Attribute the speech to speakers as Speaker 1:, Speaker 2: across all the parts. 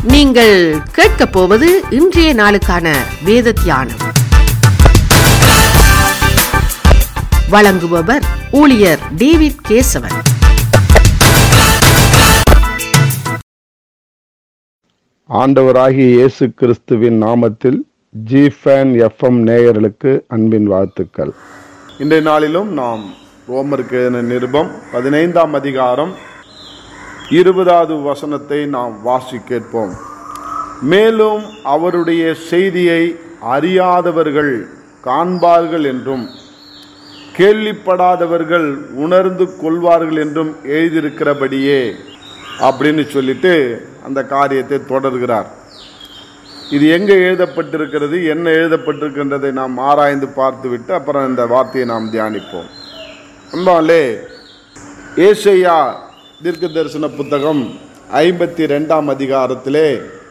Speaker 1: நீங்கள் கேட்கப் போவது இன்றைய நாளுக்கான வேத தியானம் வழங்குபவர் ஊழியர் டேவிட் கேசவன்
Speaker 2: ஆண்டவராகிய இயேசு கிறிஸ்துவின் நாமத்தில் ஜிஃபேன் எஃப்எம் நேயர்களுக்கு அன்பின் வாழ்த்துக்கள் இன்றைய நாளிலும் நாம் ரோமருக்கு எழுதின நிருபம் பதினைந்தாம் அதிகாரம் இருபதாவது வசனத்தை நாம் வாசி கேட்போம் மேலும் அவருடைய செய்தியை அறியாதவர்கள் காண்பார்கள் என்றும் கேள்விப்படாதவர்கள் உணர்ந்து கொள்வார்கள் என்றும் எழுதியிருக்கிறபடியே அப்படின்னு சொல்லிட்டு அந்த காரியத்தை தொடர்கிறார் இது எங்கே எழுதப்பட்டிருக்கிறது என்ன எழுதப்பட்டிருக்கின்றதை நாம் ஆராய்ந்து பார்த்துவிட்டு அப்புறம் இந்த வார்த்தையை நாம் தியானிப்போம் அன்பாலே ஏசையா தீர்க்க தரிசன புத்தகம் ஐம்பத்தி ரெண்டாம் அதிகாரத்திலே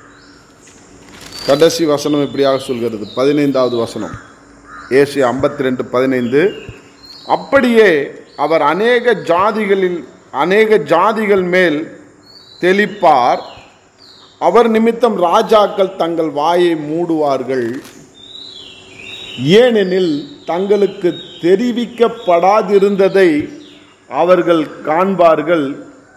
Speaker 2: கடைசி வசனம் இப்படியாக சொல்கிறது பதினைந்தாவது வசனம் ஏசி ஐம்பத்தி ரெண்டு பதினைந்து அப்படியே அவர் அநேக ஜாதிகளில் அநேக ஜாதிகள் மேல் தெளிப்பார் அவர் நிமித்தம் ராஜாக்கள் தங்கள் வாயை மூடுவார்கள் ஏனெனில் தங்களுக்கு தெரிவிக்கப்படாதிருந்ததை அவர்கள் காண்பார்கள்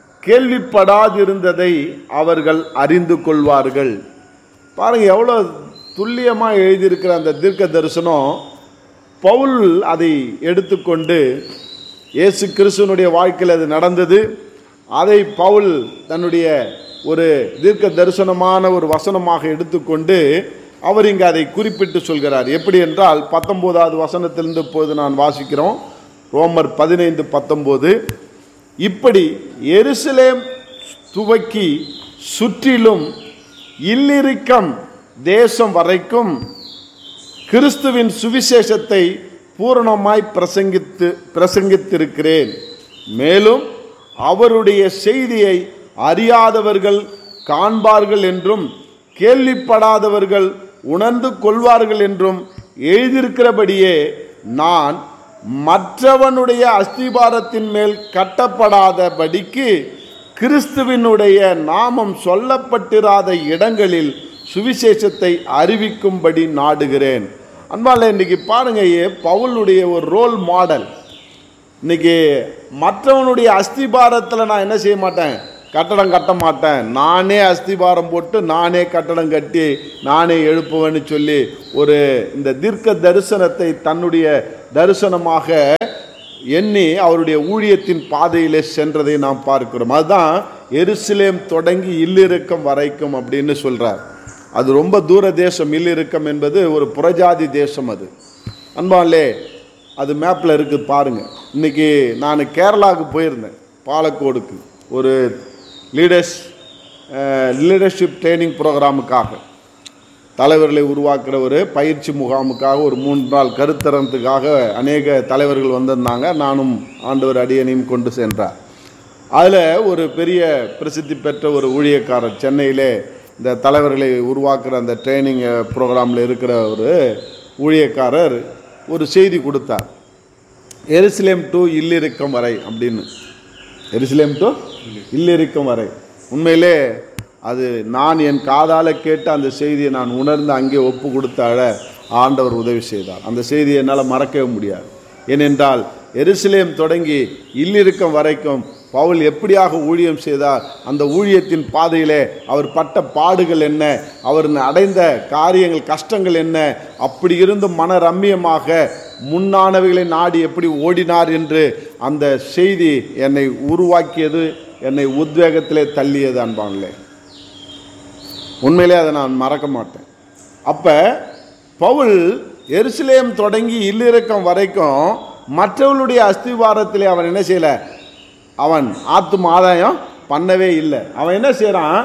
Speaker 2: கேள்விப்படாதிருந்ததை அவர்கள் அறிந்து கொள்வார்கள் பாருங்க எவ்வளோ துல்லியமாக எழுதியிருக்கிற அந்த தீர்க்க தரிசனம் பவுல் அதை எடுத்துக்கொண்டு இயேசு கிறிஸ்துவனுடைய வாழ்க்கையில் அது நடந்தது அதை பவுல் தன்னுடைய ஒரு தீர்க்க தரிசனமான ஒரு வசனமாக எடுத்துக்கொண்டு அவர் இங்கே அதை குறிப்பிட்டு சொல்கிறார் எப்படி என்றால் பத்தொம்போதாவது வசனத்திலிருந்து இப்போது நான் வாசிக்கிறோம் ரோமர் பதினைந்து பத்தொம்போது இப்படி எருசலேம் துவக்கி சுற்றிலும் இல்லிருக்கம் தேசம் வரைக்கும் கிறிஸ்துவின் சுவிசேஷத்தை பூரணமாய் பிரசங்கித்து பிரசங்கித்திருக்கிறேன் மேலும் அவருடைய செய்தியை அறியாதவர்கள் காண்பார்கள் என்றும் கேள்விப்படாதவர்கள் உணர்ந்து கொள்வார்கள் என்றும் எழுதியிருக்கிறபடியே நான் மற்றவனுடைய அஸ்திபாரத்தின் மேல் கட்டப்படாதபடிக்கு கிறிஸ்துவினுடைய நாமம் சொல்லப்பட்டிராத இடங்களில் சுவிசேஷத்தை அறிவிக்கும்படி நாடுகிறேன் அன்பால இன்னைக்கு பாருங்க பவுலுடைய ஒரு ரோல் மாடல் இன்னைக்கு மற்றவனுடைய அஸ்திபாரத்தில் நான் என்ன செய்ய மாட்டேன் கட்டடம் கட்ட மாட்டேன் நானே அஸ்திபாரம் போட்டு நானே கட்டடம் கட்டி நானே எழுப்புவேன்னு சொல்லி ஒரு இந்த தீர்க்க தரிசனத்தை தன்னுடைய தரிசனமாக எண்ணி அவருடைய ஊழியத்தின் பாதையிலே சென்றதை நாம் பார்க்கிறோம் அதுதான் எருசலேம் தொடங்கி இல்லிருக்கம் வரைக்கும் அப்படின்னு சொல்றார் அது ரொம்ப தூர தேசம் இல்லிருக்கம் என்பது ஒரு புறஜாதி தேசம் அது அன்பாலே அது மேப்பில் இருக்குது பாருங்கள் இன்றைக்கி நான் கேரளாவுக்கு போயிருந்தேன் பாலக்கோடுக்கு ஒரு லீடர்ஸ் லீடர்ஷிப் ட்ரைனிங் ப்ரோக்ராமுக்காக தலைவர்களை உருவாக்குற ஒரு பயிற்சி முகாமுக்காக ஒரு மூன்று நாள் கருத்தரத்துக்காக அநேக தலைவர்கள் வந்திருந்தாங்க நானும் ஆண்டவர் அடியனையும் கொண்டு சென்றார் அதில் ஒரு பெரிய பிரசித்தி பெற்ற ஒரு ஊழியக்காரர் சென்னையிலே இந்த தலைவர்களை உருவாக்குற அந்த ட்ரைனிங் ப்ரோக்ராமில் இருக்கிற ஒரு ஊழியக்காரர் ஒரு செய்தி கொடுத்தார் எருசலேம் டு இல்லிருக்கம் வரை அப்படின்னு எருசலேம் டு இல்லிருக்கம் வரை உண்மையிலே அது நான் என் காதால் கேட்ட அந்த செய்தியை நான் உணர்ந்து அங்கே ஒப்பு கொடுத்தாழ ஆண்டவர் உதவி செய்தார் அந்த செய்தியை என்னால் மறக்கவே முடியாது ஏனென்றால் எருசலேம் தொடங்கி இல்லிருக்கம் வரைக்கும் பவுல் எப்படியாக ஊழியம் செய்தார் அந்த ஊழியத்தின் பாதையிலே அவர் பட்ட பாடுகள் என்ன அவர் அடைந்த காரியங்கள் கஷ்டங்கள் என்ன அப்படி இருந்து மன ரம்மியமாக முன்னானவைகளை நாடி எப்படி ஓடினார் என்று அந்த செய்தி என்னை உருவாக்கியது என்னை உத்வேகத்திலே தள்ளியது அன்பாங்களே உண்மையிலே அதை நான் மறக்க மாட்டேன் அப்போ பவுல் எருசலேம் தொடங்கி இல்லிறக்கம் வரைக்கும் மற்றவர்களுடைய அஸ்திவாரத்திலே அவன் என்ன செய்யலை அவன் ஆத்தும ஆதாயம் பண்ணவே இல்லை அவன் என்ன செய்கிறான்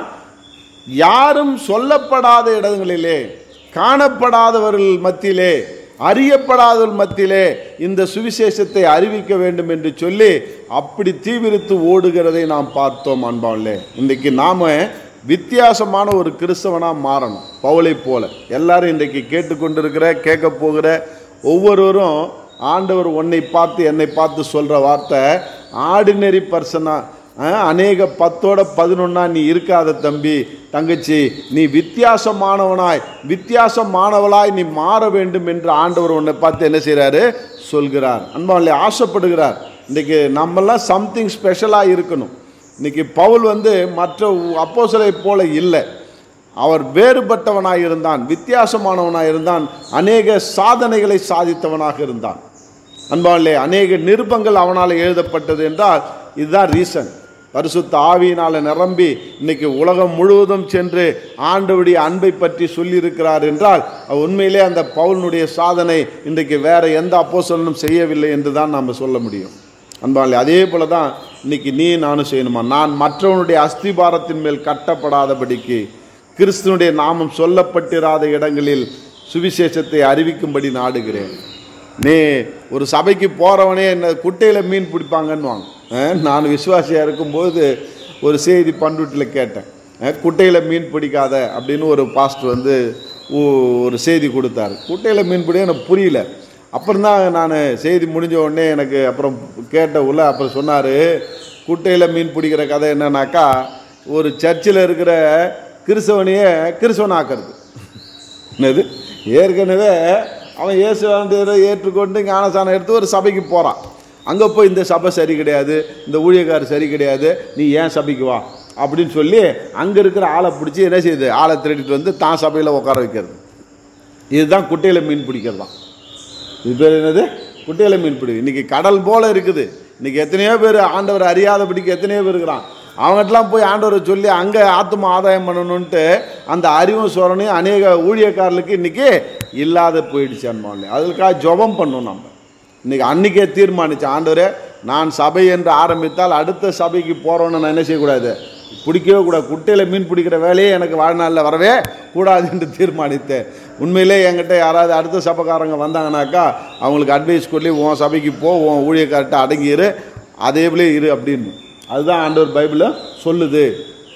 Speaker 2: யாரும் சொல்லப்படாத இடங்களிலே காணப்படாதவர்கள் மத்தியிலே அறியப்படாதவர்கள் மத்தியிலே இந்த சுவிசேஷத்தை அறிவிக்க வேண்டும் என்று சொல்லி அப்படி தீவிரித்து ஓடுகிறதை நாம் பார்த்தோம் அன்பாவிலே இன்றைக்கு நாம் வித்தியாசமான ஒரு கிறிஸ்தவனாக மாறணும் பவுலை போல எல்லாரும் இன்றைக்கு கேட்டுக்கொண்டிருக்கிற கேட்க போகிற ஒவ்வொருவரும் ஆண்டவர் உன்னை பார்த்து என்னை பார்த்து சொல்கிற வார்த்தை ஆர்டினரி பர்சனாக அஹ், அநேக பத்தோட பதினொன்னா நீ இருக்காத தம்பி தங்கச்சி நீ வித்தியாசமானவனாய் வித்தியாசமானவளாய் நீ மாற வேண்டும் என்று ஆண்டவர் உன்னை பார்த்து என்ன செய்றாரு சொல்கிறார் அன்பாவிலே ஆசைப்படுகிறார் இன்னைக்கு நம்மெல்லாம் சம்திங் ஸ்பெஷலாக இருக்கணும் இன்னைக்கு பவுல் வந்து மற்ற அப்போஸ்தலரை போல இல்லை அவர் வேறுபட்டவனாய் இருந்தான் வித்தியாசமானவனாய் இருந்தான் அநேக சாதனைகளை சாதித்தவனாக இருந்தான் அன்பாலே அநேக நிருபங்கள் அவனால் எழுதப்பட்டது என்றால் இதுதான் ரீசன் பரிசுத்த ஆவியினால் நிரம்பி இன்னைக்கு உலகம் முழுவதும் சென்று ஆண்டவருடைய அன்பை பற்றி சொல்லியிருக்கிறார் என்றால் அது உண்மையிலே அந்த பவுலினுடைய சாதனை இன்றைக்கு வேற எந்த அப்போஸ்தலனும் செய்யவில்லை என்று தான் நாம் சொல்ல முடியும் அன்பாலே அதே போல தான் இன்னைக்கு நீ நானும் செய்யணுமா நான் மற்றவனுடைய அஸ்திபாரத்தின் மேல் கட்டப்படாதபடிக்கு கிறிஸ்துவனுடைய நாமம் சொல்லப்பட்டிராத இடங்களில் சுவிசேஷத்தை அறிவிக்கும்படி நாடுகிறேன் நீ ஒரு சபைக்கு போகிறவனே என்ன குட்டையில் மீன் பிடிப்பாங்கன்னுவாங்க அஹ், நான் விசுவாசியாக இருக்கும்போது ஒரு செய்தி பண்ருட்டில் கேட்டேன் அஹ், குட்டையில் மீன் பிடிக்காத அப்படின்னு ஒரு பாஸ்டர் வந்து ஒ- ஒரு செய்தி கொடுத்தாரு குட்டையில் மீன் பிடிக்க எனக்கு புரியல அப்புறம் தான் நான் செய்தி முடிஞ்ச உடனே எனக்கு அப்புறம் கேட்ட உள்ள அப்புறம் சொன்னார் குட்டையில் மீன் பிடிக்கிற கதை என்னன்னாக்கா ஒரு சர்ச்சில் இருக்கிற கிறிஸ்தவனையே கிறிஸ்தவனாக்குறது என்னது ஏற்கனவே அவன் இயேசு ஆண்டவரை ஏற்றுக்கொண்டு ஞானசானம் எடுத்து ஒரு சபைக்கு போகிறான் அங்கே போய் இந்த சபை சரி கிடையாது இந்த ஊழியக்காரர் சரி கிடையாது நீ ஏன் சபைக்கு வா அப்படின்னு சொல்லி அங்கே இருக்கிற ஆளை பிடிச்சி என்ன செய்யுது ஆளை திருடிட்டு வந்து தான் சபையில் உட்கார வைக்கிறது இதுதான் குட்டையில் மீன் பிடிக்கிறது தான் இது பேர் என்னது குட்டையில் மீன் பிடி இன்னைக்கு கடல் போல இருக்குது இன்னைக்கு எத்தனையோ பேர் ஆண்டவர் அறியாதபடிக்கு எத்தனையோ பேர் இருக்கிறான் அவங்ககிட்டலாம் போய் ஆண்டவரை சொல்லி அங்கே ஆத்ம ஆதாயம் பண்ணணுன்ட்டு அந்த அறிவும் சொரணையும் அநேக ஊழியக்காரர்களுக்கு இன்னைக்கு இல்லாத போயிடுச்சு அன்பாலே அதுக்காக ஜெபம் பண்ணணும் நம்ம இன்னைக்கு அன்னைக்கே தீர்மானிச்சு ஆண்டவரே நான் சபை என்று ஆரம்பித்தால் அடுத்த சபைக்கு போகிறோன்னு நான் என்ன செய்யக்கூடாது பிடிக்கவே கூடாது குட்டையில் மீன் பிடிக்கிற வேலையே எனக்கு வாழ்நாளில் வரவே கூடாது என்று தீர்மானித்தேன் உண்மையிலே என்கிட்ட யாராவது அடுத்த சபைக்காரங்க வந்தாங்கனாக்கா அவங்களுக்கு அட்வைஸ் சொல்லி உன் சபைக்கு போ உன் ஊழியக்கார்ட்ட அடங்கியிரு அதே போல இரு அப்படின்னு அதுதான் ஆண்டவர் பைபிளில் சொல்லுது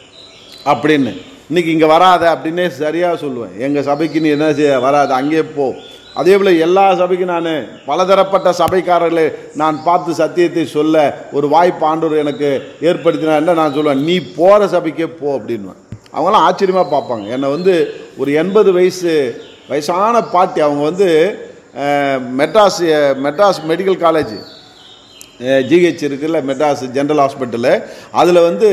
Speaker 2: அப்படின்னு இன்னைக்கு இங்கே வராத அப்படின்னே சரியாக சொல்லுவேன் எங்கள் சபைக்கு நீ என்ன செய்ய வராத அங்கேயே போ அதே போல் எல்லா சபைக்கும் நான் பலதரப்பட்ட சபைக்காரர்களை நான் பார்த்து சத்தியத்தை சொல்ல ஒரு வாய்ப்பு ஆண்டவர் எனக்கு ஏற்படுத்தினா நான் சொல்லுவேன் நீ போகிற சபைக்கே போ அப்படின்னுவேன் அவங்களாம் ஆச்சரியமாக பார்ப்பாங்க என்னை வந்து ஒரு எண்பது வயசு வயசான பாட்டி அவங்க வந்து அஹ், Madras Madras medical college GH இருக்குல்ல மெட்ராஸ் ஜென்ரல் ஹாஸ்பிட்டலு அதில் வந்து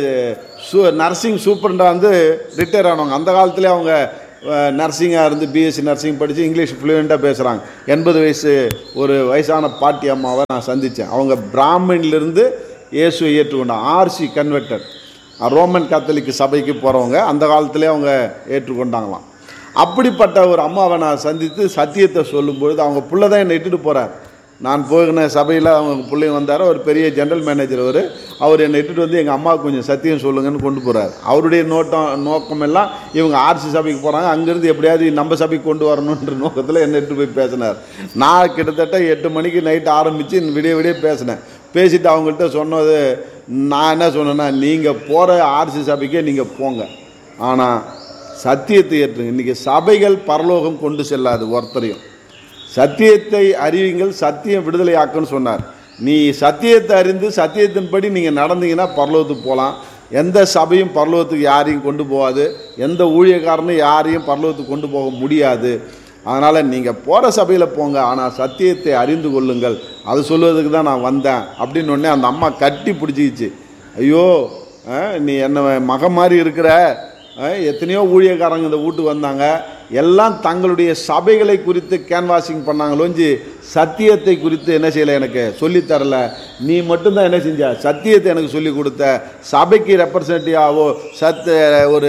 Speaker 2: சூ நர்சிங் சூப்பரண்டாக வந்து ரிட்டையர் ஆனவங்க அந்த காலத்துலேயே அவங்க நர்சிங்காக இருந்து பிஎஸ்சி நர்சிங் படித்து இங்கிலீஷ் ஃப்ளூயண்ட்டாக பேசுகிறாங்க எண்பது வயசு ஒரு வயசான பாட்டி அம்மாவை நான் சந்தித்தேன் அவங்க பிராமணிலிருந்து இயேசுவை ஏற்றுக்கொண்டாங்க ஆர்சி கன்வெர்டர் ரோமன் கத்தோலிக் சபைக்கு போகிறவங்க அந்த காலத்திலே அவங்க ஏற்றுக்கொண்டாங்களாம் அப்படிப்பட்ட ஒரு அம்மாவை நான் சந்தித்து சத்தியத்தை சொல்லும்பொழுது அவங்க புள்ள தான் என்னை இட்டுட்டு போகிறார் நான் போகின சபையில் அவங்க பிள்ளைங்க வந்தார் ஒரு பெரிய ஜெனரல் மேனேஜர் அவர் அவர் என்னை இட்டுட்டு வந்து எங்கள் அம்மாவுக்கு கொஞ்சம் சத்தியம் சொல்லுங்கன்னு கொண்டு போகிறார் அவருடைய நோட்டம் நோக்கம் எல்லாம் இவங்க ஆர்சி சபைக்கு போகிறாங்க அங்கேருந்து எப்படியாவது நம்ம சபைக்கு கொண்டு வரணுன்ற நோக்கத்தில் என்னை இட்டு போய் பேசினார் நான் கிட்டத்தட்ட எட்டு மணிக்கு நைட்டு ஆரம்பித்து விடிய விடிய பேசினேன் பேசிட்டு அவங்கள்ட்ட சொன்னது நான் என்ன சொன்னேன்னா நீங்கள் போகிற ஆர்சி சபைக்கே நீங்கள் போங்க ஆனால் சத்தியத்தை ஏற்றுங்க இன்றைக்கி சபைகள் பரலோகம் கொண்டு செல்லாது ஒருத்தரையும் சத்தியத்தை அறிவிங்கள் சத்தியம் விடுதலையாக்குன்னு சொன்னார் நீ சத்தியத்தை அறிந்து சத்தியத்தின்படி நீங்கள் நடந்தீங்கன்னா பரலோகத்துக்கு போகலாம் எந்த சபையும் பரலோகத்துக்கு யாரையும் கொண்டு போகாது எந்த ஊழியக்காரனும் யாரையும் பரலோகத்துக்கு கொண்டு போக முடியாது அதனால் நீங்கள் போகிற சபையில் போங்க ஆனால் சத்தியத்தை அறிந்து கொள்ளுங்கள் அது சொல்லுவதுக்கு தான் நான் வந்தேன் அப்படின்னு உடனே அந்த அம்மா கட்டி பிடிச்சிக்கிச்சு ஐயோ அஹ், நீ என்ன மக மாதிரி இருக்கிற அஹ், எத்தனையோ ஊழியக்காரங்க இந்த வீட்டுக்கு வந்தாங்க எல்லாம் தங்களுடைய சபைகளை குறித்து கேன்வாசிங் பண்ணாங்களோஞ்சி சத்தியத்தை குறித்து என்ன செய்யலை எனக்கு சொல்லித் தரல நீ மட்டும்தான் என்ன செஞ்ச சத்தியத்தை எனக்கு சொல்லி கொடுத்த சபைக்கு ரெப்ரசன்டேட்டிவாவோ சத்து ஒரு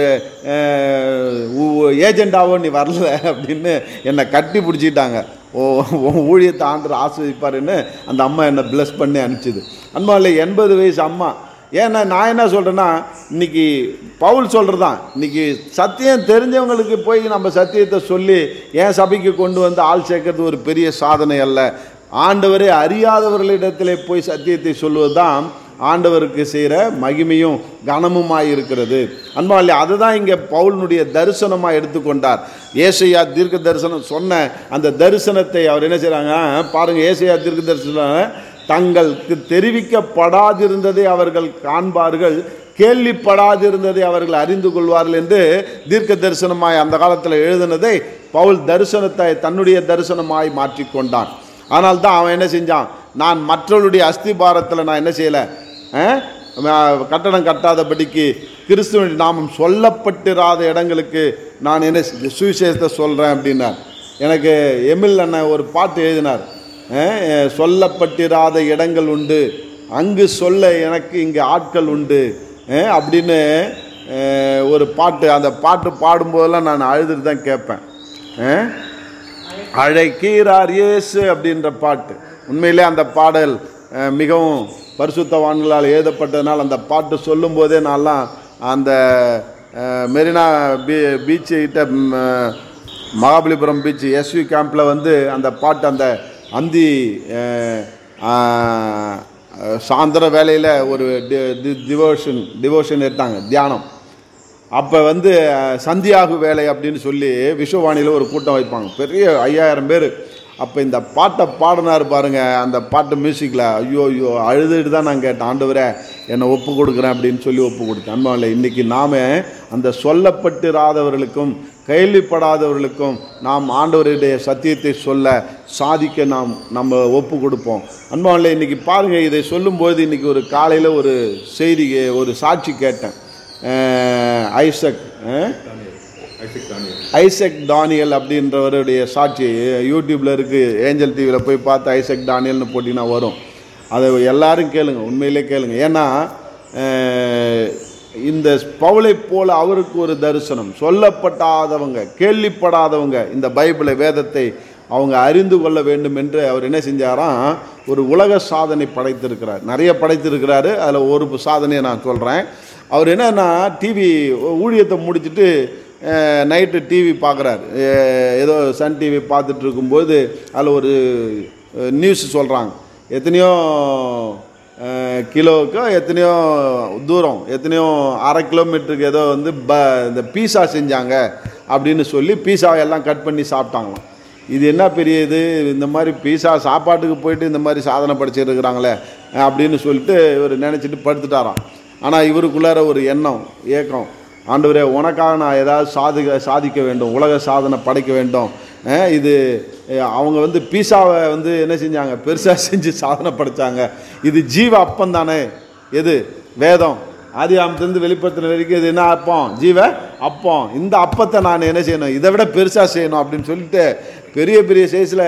Speaker 2: ஏஜெண்டாவோ நீ வரல அப்படின்னு என்னை கட்டி பிடிச்சிட்டாங்க ஓ உன் ஊழியத்தை ஆண்டு ஆஸ்வதிப்பாருன்னு அந்த அம்மா என்னை ப்ளஸ் பண்ணி அனுப்பிச்சிது அம்மாவில் எண்பது வயசு அம்மா ஏன்னா நான் என்ன சொல்கிறேன்னா இன்னைக்கு பவுல் சொல்கிறது தான் இன்னைக்கு சத்தியம் தெரிஞ்சவங்களுக்கு போய் நம்ம சத்தியத்தை சொல்லி என் சபைக்கு கொண்டு வந்து ஆள் சேர்க்கறது ஒரு பெரிய சாதனை அல்ல ஆண்டவரே அறியாதவர்களிடத்திலே போய் சத்தியத்தை சொல்லுவது தான் ஆண்டவருக்கு செய்கிற மகிமையும் கனமுமாய் இருக்கிறது அன்பாலே அதுதான் இங்கே பவுலினுடைய தரிசனமாக எடுத்துக்கொண்டார் ஏசையா தீர்க்க தரிசனம் சொன்ன அந்த தரிசனத்தை அவர் என்ன செய்கிறாங்க பாருங்கள் ஏசையா தீர்க்க தரிசனம் தங்களுக்கு தெரிவிக்கப்படாதிருந்ததை அவர்கள் காண்பார்கள் கேள்விப்படாதிருந்ததை அவர்கள் அறிந்து கொள்வார்கள் என்று தீர்க்க தரிசனமாய் அந்த காலத்தில் எழுதினதை பவுல் தரிசனத்தை தன்னுடைய தரிசனமாய் மாற்றிக்கொண்டான் ஆனால் தான் அவன் என்ன செஞ்சான் நான் மற்றவருடைய அஸ்திபாரத்தில் நான் என்ன செய்யலை கட்டடம் கட்டாதபடிக்கு கிறிஸ்துவனுடைய நாமம் சொல்லப்பட்டிராத இடங்களுக்கு நான் என்ன செ- சுவிசேஷத்தை சொல்கிறேன் அப்படின்னார் எனக்கு எமில் அண்ணன் ஒரு பாட்டு எழுதினார் அஹ், சொல்லப்பட்டிராத இடங்கள் உண்டு அங்கு சொல்ல எனக்கு இங்கே ஆட்கள் உண்டு அஹ், அப்படின்னு அஹ், ஒரு பாட்டு அந்த பாட்டு பாடும்போதெல்லாம் நான் அழுதுட்டு தான் கேட்பேன் அஹ், அழைக்கிறார் இயேசு அப்படின்ற பாட்டு உண்மையிலே அந்த பாடல் அஹ், மிகவும் பரிசுத்தவான்களால் எழுதப்பட்டதுனால் அந்த பாட்டு சொல்லும்போதே நான்லாம் அந்த அஹ், மெரினா பீ பீச்சு கிட்ட ம், அஹ், மகாபலிபுரம் பீச் எஸ்வி கேம்பில் வந்து அந்த பாட்டு அந்த அந்தி அஹ், அஹ், சாயந்தர வேலையில் ஒரு டிவோஷன் டிவோஷன் எடுத்தாங்க தியானம் அப்போ வந்து அஹ், சந்தியாகு வேலை அப்படின்னு சொல்லி விஸ்வவாணியில் ஒரு கூட்டம் வைப்பாங்க பெரிய ஐயாயிரம் பேர் அப்போ இந்த பாட்டை பாடினார் பாருங்க அந்த பாட்டு மியூசிக்கில் ஐயோ ஐயோ அழுதுட்டு தான் நான் கேட்டேன் ஆண்டவரே என்னை ஒப்பு கொடுக்குறேன் அப்படின்னு சொல்லி ஒப்பு கொடுத்தேன் அன்பாவில் இன்றைக்கி நாம் அந்த சொல்லப்பட்டிராதவர்களுக்கும் கேள்விப்படாதவர்களுக்கும் நாம் ஆண்டவருடைய சத்தியத்தை சொல்ல சாதிக்க நாம் நம்ம ஒப்பு கொடுப்போம் அன்பாவில் இன்றைக்கி பாருங்கள் இதை சொல்லும்போது இன்றைக்கி ஒரு காலையில் ஒரு செய்தி ஒரு சாட்சி கேட்டேன் அஹ், ஐசக் அஹ், ஐசக் டானியல் அப்படின்றவருடைய சாட்சி யூடியூப்பில் இருக்குது ஏஞ்சல் டிவியில் போய் பார்த்து ஐசக் டானியல்னு போட்டிங்கன்னா வரும் அதை எல்லாரும் கேளுங்க உண்மையிலே கேளுங்க ஏன்னா அஹ், இந்த பவுலை போல அவருக்கு ஒரு தரிசனம் சொல்லப்பட்டாதவங்க கேள்விப்படாதவங்க இந்த பைபிளை வேதத்தை அவங்க அறிந்து கொள்ள வேண்டும் என்று அவர் என்ன செஞ்சாராம் ஒரு உலக சாதனை படைத்திருக்கிறார் நிறைய படைத்திருக்கிறாரு அதில் ஒரு சாதனையை நான் சொல்கிறேன் அவர் என்னன்னா டிவி ஊழியத்தை முடிச்சுட்டு நைட்டு டிவி பார்க்குறாரு ஏதோ சன் டிவி பார்த்துட்டு இருக்கும்போது அதில் ஒரு நியூஸ் சொல்கிறாங்க எத்தனையோ அஹ், கிலோவுக்கு எத்தனையோ தூரம் எத்தனையோ அரை கிலோமீட்டருக்கு ஏதோ வந்து ப இந்த பீஸா செஞ்சாங்க அப்படின்னு சொல்லி பீஸாவை எல்லாம் கட் பண்ணி சாப்பிட்டாங்களாம் இது என்ன பெரிய இது இந்த மாதிரி பீஸா சாப்பாட்டுக்கு போயிட்டு இந்த மாதிரி சாதனை படிச்சுட்டு இருக்கிறாங்களே அப்படின்னு சொல்லிட்டு இவர் நினச்சிட்டு படுத்துட்டாராம் ஆனால் இவருக்குள்ளார ஒரு எண்ணம் ஏக்கம் ஆண்டவரே உனக்காக நான் ஏதாவது சாதிக்க சாதிக்க வேண்டும் உலக சாதனை படைக்க வேண்டும் அஹ் இது அஹ் அவங்க வந்து பீஸாவை வந்து என்ன செஞ்சாங்க பெருசாக செஞ்சு சாதனை படைச்சாங்க இது ஜீவ அப்பம் தானே எது வேதம் ஆதி ஆமத்திலிருந்து வெளிப்படுத்தின வரைக்கும் இது என்ன அப்பம் ஜீவ அப்பம் இந்த அப்பத்தை நான் என்ன செய்யணும் இதை விட பெருசாக செய்யணும் அப்படின்னு சொல்லிட்டு பெரிய பெரிய சைஸில்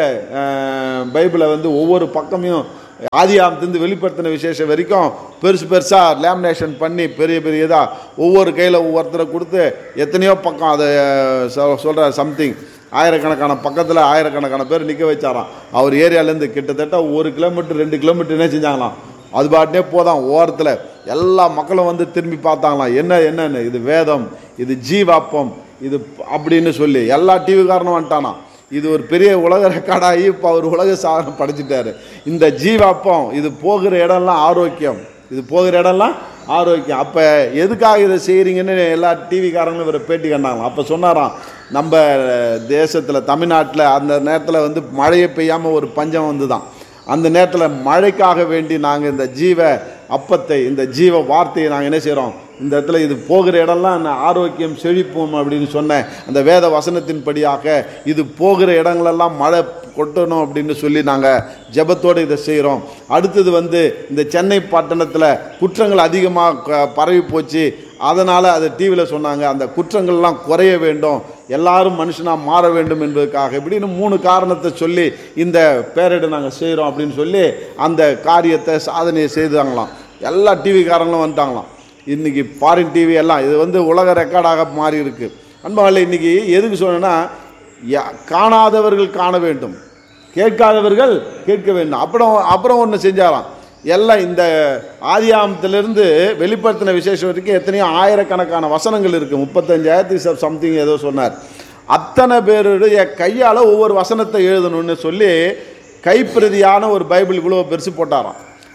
Speaker 2: பைபிளை வந்து ஒவ்வொரு பக்கமையும் ஆதி ஆமத்திலிருந்து வெளிப்படுத்தின விசேஷம் வரைக்கும் பெருசு பெருசாக லேமினேஷன் பண்ணி பெரிய பெரிய இதாக ஒவ்வொரு கையில் ஒவ்வொருத்தரை கொடுத்து எத்தனையோ பக்கம் அதை சொல்கிற சம்திங் ஆயிரக்கணக்கான பக்கத்தில் ஆயிரக்கணக்கான பேர் நிற்க வச்சாராம் அவர் ஏரியாலேருந்து கிட்டத்தட்ட ஒரு கிலோமீட்டர் ரெண்டு கிலோமீட்டர் என்ன செஞ்சாங்களாம் அது பாட்டுனே போதான் ஓரத்தில் எல்லா மக்களும் வந்து திரும்பி பார்த்தாங்களாம் என்ன என்னன்னு இது வேதம் இது ஜீவாப்பம் இது அப்படின்னு சொல்லி எல்லா டிவிக்காரனும் வந்துட்டானா இது ஒரு பெரிய உலக ரெக்கார்டாகி இப்போ அவர் உலக சாதனை படைச்சிட்டாரு இந்த ஜீவாப்பம் இது போகிற இடம்லாம் ஆரோக்கியம் இது போகிற இடம்லாம் ஆரோக்கியம் அப்போ எதுக்காக இதை செய்கிறீங்கன்னு எல்லா டிவிக்காரங்களும் இவரை பேட்டி கண்டாங்களாம் அப்போ சொன்னாராம் நம்ம தேசத்தில் தமிழ்நாட்டில் அந்த நேரத்தில் வந்து மழையே பெய்யாமல் ஒரு பஞ்சம் வந்து தான் அந்த நேரத்தில் மழைக்காக வேண்டி நாங்கள் இந்த ஜீவ அப்பத்தை இந்த ஜீவ வார்த்தையை நாங்கள் என்ன செய்கிறோம் இந்த இடத்துல இது போகிற இடம்லாம் நான் ஆரோக்கியம் செழிப்போம் அப்படின்னு சொன்னேன் அந்த வேத வசனத்தின்படியாக இது போகிற இடங்களெல்லாம் மழை கொட்டணும் அப்படின்னு சொல்லி நாங்கள் ஜெபத்தோடு இதை செய்கிறோம் அடுத்தது வந்து இந்த சென்னை பட்டணத்தில் குற்றங்கள் அதிகமாக பரவி போச்சு அதனால் அதை டிவியில் சொன்னாங்க அந்த குற்றங்கள்லாம் குறைய வேண்டும் எல்லாரும் மனுஷனாக மாற வேண்டும் என்பதற்காக இப்படின்னு மூணு காரணத்தை சொல்லி இந்த பேரிடை நாங்கள் செய்கிறோம் அப்படின்னு சொல்லி அந்த காரியத்தை சாதனையை செய்தாங்களாம் எல்லா டிவிக்காரங்களும் வந்துட்டாங்களாம் இன்றைக்கி ஃபாரின் டிவி எல்லாம் இது வந்து உலக ரெக்கார்டாக மாறி இருக்கு அன்பாவில் இன்றைக்கி எதுக்கு சொன்னேன்னா யா- காணாதவர்கள் காண வேண்டும் கேட்காதவர்கள் கேட்க வேண்டும் அப்புறம் அப்புறம் ஒன்று செஞ்சாராம் எல்லாம் இந்த ஆதியாமத்திலிருந்து வெளிப்படுத்தின விசேஷம் வரைக்கும் எத்தனையோ ஆயிரக்கணக்கான வசனங்கள் இருக்குது முப்பத்தஞ்சாயிரத்தி சம்திங் ஏதோ சொன்னார் அத்தனை பேருடைய கையால் ஒவ்வொரு வசனத்தை எழுதணும்னு சொல்லி கைப்பிரதியான ஒரு பைபிள் இவ்வளோ பெருசு போட்டாராம்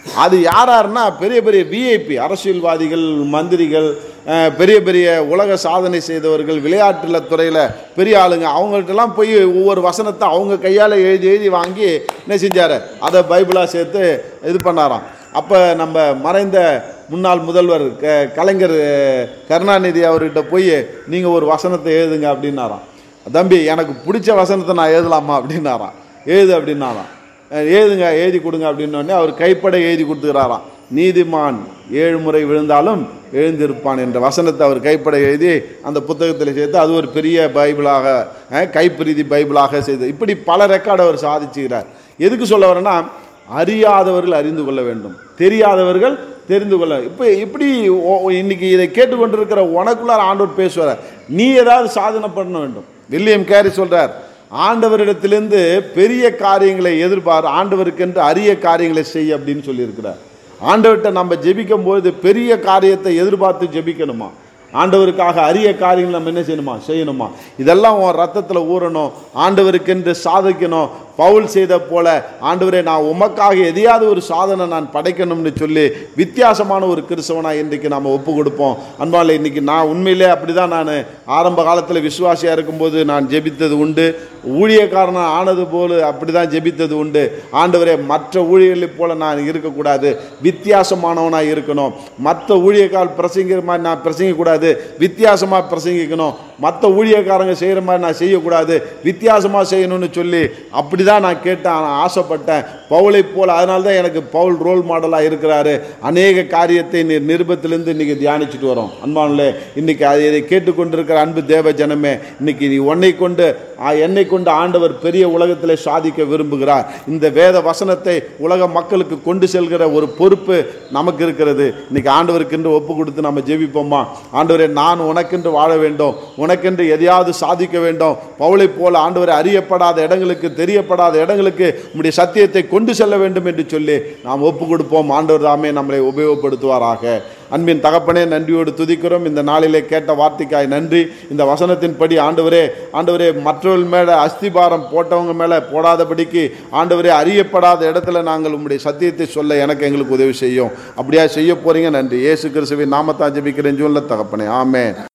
Speaker 2: அது யார் யாருன்னா பெரிய பெரிய விஐபி அரசியல்வாதிகள் மந்திரிகள் அஹ், பெரிய பெரிய உலக சாதனை செய்தவர்கள் விளையாட்டுல துறையில் பெரிய ஆளுங்க அவங்கள்ட்டலாம் போய் ஒவ்வொரு வசனத்தை அவங்க கையால் எழுதி எழுதி வாங்கி என்ன செஞ்சார் அதை பைபிளாக சேர்த்து இது பண்ணாராம் அப்போ நம்ம மறைந்த முன்னாள் முதல்வர் க கலைஞர் அஹ், கருணாநிதி அவர்கிட்ட போய் நீங்கள் ஒரு வசனத்தை எழுதுங்க அப்படின்னாராம் தம்பி எனக்கு பிடிச்ச வசனத்தை நான் எழுதலாமா அப்படின்னாராம் எழுது அப்படின்னாராம் அஹ் எழுதுங்க எழுதி கொடுங்க அப்படின்னோடனே அவர் கைப்பட எழுதி கொடுத்துக்கிறாராம் நீதிமான் ஏழு முறை விழுந்தாலும் எழுந்திருப்பான் என்ற வசனத்தை அவர் கைப்பட எழுதி அந்த புத்தகத்தில் சேர்த்து அது ஒரு பெரிய பைபிளாக அஹ், கைப்பிரதி பைபிளாக செய்து இப்படி பல ரெக்கார்டு அவர் சாதிச்சுக்கிறார் எதுக்கு சொல்ல வரேன்னா அறியாதவர்கள் அறிந்து கொள்ள வேண்டும் தெரியாதவர்கள் தெரிந்து கொள்ள இப்போ இப்படி ஓ- ஓ- இன்னைக்கு இதை கேட்டுக்கொண்டிருக்கிற உனக்குள்ளார ஆண்டவர் பேசுவார் நீ ஏதாவது சாதனை பண்ண வேண்டும் வில்லியம் கேரி சொல்றார் ஆண்டவரிடத்திலிருந்து பெரிய காரியங்களை எதிர்பார் ஆண்டவருக்கென்று அரிய காரியங்களை செய் அப்படின்னு சொல்லியிருக்கிறார் ஆண்டவர்கிட்ட நம்ம ஜெபிக்கும் போது பெரிய காரியத்தை எதிர்பார்த்து ஜெபிக்கணுமா ஆண்டவருக்காக அரிய காரியங்கள் நம்ம என்ன செய்யணுமா செய்யணுமா இதெல்லாம் உன் ரத்தத்தில் ஊறணும் ஆண்டவருக்கென்று சாதிக்கணும் பவுல் செய்த போல ஆண்டவரே நான் உமக்காக எதையாவது ஒரு சாதனை நான் படைக்கணும்னு சொல்லி வித்தியாசமான ஒரு கிறிஸ்தவனாக இன்றைக்கு நாம் ஒப்பு கொடுப்போம் அன்பால இன்னைக்கு நான் உண்மையிலே அப்படி தான் நான் ஆரம்ப காலத்தில் விசுவாசியாக இருக்கும்போது நான் ஜெபித்தது உண்டு ஊழியக்காரனாக ஆனது போல அப்படி தான் ஜெபித்தது உண்டு ஆண்டவரே மற்ற ஊழியர்களைப் போல நான் இருக்கக்கூடாது வித்தியாசமானவனாக இருக்கணும் மற்ற ஊழியக்கால் பிரசங்கிற மாதிரி நான் பிரசங்கிக்கூடாது வித்தியாசமாக பிரசங்கிக்கணும் மற்ற ஊழியக்காரங்க செய்கிற மாதிரி நான் செய்யக்கூடாது வித்தியாசமாக செய்யணும்னு சொல்லி அப்படி தான் நான் கேட்டேன் நான் ஆசைப்பட்டேன் பவுலை போல் அதனால தான் எனக்கு பவுல் ரோல் மாடலாக இருக்கிறாரு அநேக காரியத்தை நீ நிருபத்திலேருந்து இன்றைக்கி தியானிச்சுட்டு வரோம் அன்பானே இன்னைக்கு அதை இதை கேட்டுக்கொண்டிருக்கிற அன்பு தேவ ஜனமே இன்னைக்கு நீ உன்னை கொண்டு ஆ, என்னை கொண்டு ஆண்டவர் பெரிய உலகத்தில் சாதிக்க விரும்புகிறார் இந்த வேத வசனத்தை உலக மக்களுக்கு கொண்டு செல்கிற ஒரு பொறுப்பு நமக்கு இருக்கிறது இன்னைக்கு ஆண்டவருக்கென்று ஒப்பு கொடுத்து நம்ம ஜெபிப்போமா ஆண்டவரே நான் உனக்கென்று வாழ வேண்டும் உனக்கென்று எதையாவது சாதிக்க வேண்டும் பவுலை போல ஆண்டவரை அறியப்படாத இடங்களுக்கு தெரியப்படாத இடங்களுக்கு உம்முடைய சத்தியத்தை கொண்டு செல்ல வேண்டும் என்று சொல்லி நாம் ஒப்பு கொடுப்போம் ஆண்டவர் தாமே நம்மளை உபயோகப்படுத்துவாராக அன்பின் தகப்பனே நன்றியோடு துதிக்கிறோம் இந்த நாளிலே கேட்ட வார்த்தைக்காய் நன்றி இந்த வசனத்தின்படி ஆண்டவரே ஆண்டவரே மற்றவர்கள் மேலே அஸ்திபாரம் போட்டவங்க மேலே போடாதபடிக்கு ஆண்டவரே அறியப்படாத இடத்துல நாங்கள் உம்முடைய சத்தியத்தை சொல்ல எனக்கு எங்களுக்கு உதவி செய்யும் அப்படியா செய்ய போறீங்க நன்றி இயேசு கிறிஸ்துவின் நாமத்தான் ஜெபிக்கிறேன் ஜூன்ல தகப்பனே ஆமென்